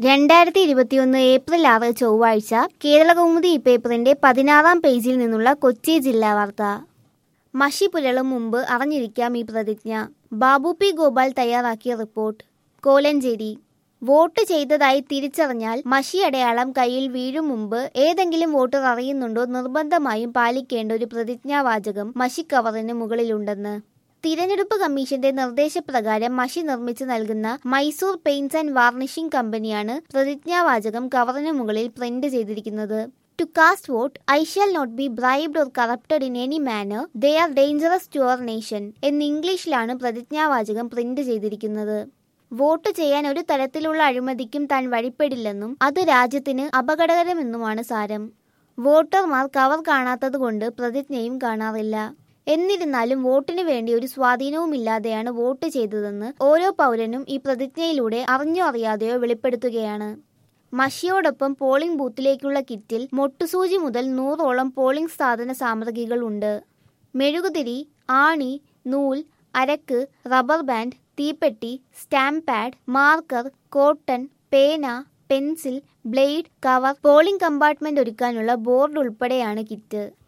രണ്ടായിരത്തി ഇരുപത്തിയൊന്ന് ഏപ്രിൽ ആറ് ചൊവ്വാഴ്ച കേരളകൗമുദി ഈ പേപ്പറിന്റെ പതിനാറാം പേജിൽ നിന്നുള്ള കൊച്ചി ജില്ലാ വാർത്ത മഷി പുരളും മുമ്പ് അറിഞ്ഞിരിക്കാം ഈ പ്രതിജ്ഞ ബാബു പി ഗോപാൽ തയ്യാറാക്കിയ റിപ്പോർട്ട് കോലഞ്ചേരി വോട്ട് ചെയ്തതായി തിരിച്ചറിഞ്ഞാൽ മഷി അടയാളം കയ്യിൽ വീഴും മുമ്പ് ഏതെങ്കിലും വോട്ടർ അറിയുന്നുണ്ടോ നിർബന്ധമായും പാലിക്കേണ്ട ഒരു പ്രതിജ്ഞാവാചകം മഷി കവറിന് മുകളിലുണ്ടെന്ന് തിരഞ്ഞെടുപ്പ് കമ്മീഷന്റെ നിർദ്ദേശപ്രകാരം മഷി നിർമ്മിച്ചു നൽകുന്ന മൈസൂർ പെയിന്റ്സ് ആൻഡ് വാർണിഷിംഗ് കമ്പനിയാണ് പ്രതിജ്ഞാവാചകം കവറിന് മുകളിൽ പ്രിന്റ് ചെയ്തിരിക്കുന്നത് to cast vote I shall not be bribed or corrupted in any manner they are dangerous to our nation എന്ന് ഇംഗ്ലീഷിലാണ് പ്രതിജ്ഞാവാചകം പ്രിന്റ് ചെയ്തിരിക്കുന്നത് വോട്ട് ചെയ്യാൻ ഒരു തരത്തിലുള്ള അഴിമതിക്കും താൻ വഴിപ്പെടില്ലെന്നും അത് രാജ്യത്തിന് അപകടകരമെന്നുമാണ് സാരം വോട്ടർമാർ കവർ കാണാത്തതുകൊണ്ട് പ്രതിജ്ഞയും കാണാറില്ല എന്നിരുന്നാലും വോട്ടിന് വേണ്ടി ഒരു സ്വാധീനവുമില്ലാതെയാണ് വോട്ട് ചെയ്തതെന്ന് ഓരോ പൗരനും ഈ പ്രതിജ്ഞയിലൂടെ അറിഞ്ഞോ അറിയാതെയോ വെളിപ്പെടുത്തുകയാണ് മഷിയോടൊപ്പം പോളിംഗ് ബൂത്തിലേക്കുള്ള കിറ്റിൽ മൊട്ടുസൂചി മുതൽ നൂറോളം പോളിംഗ് സാധന സാമഗ്രികൾ ഉണ്ട് മെഴുകുതിരി ആണി നൂൽ അരക്ക് റബ്ബർ ബാൻഡ് തീപ്പെട്ടി സ്റ്റാമ്പ് പാഡ് മാർക്കർ കോട്ടൺ പേന pencil blade cover polling compartment ഒരുക്കാനുള്ള ബോർഡ് ഉൾപ്പെടെയാണ് കിറ്റ്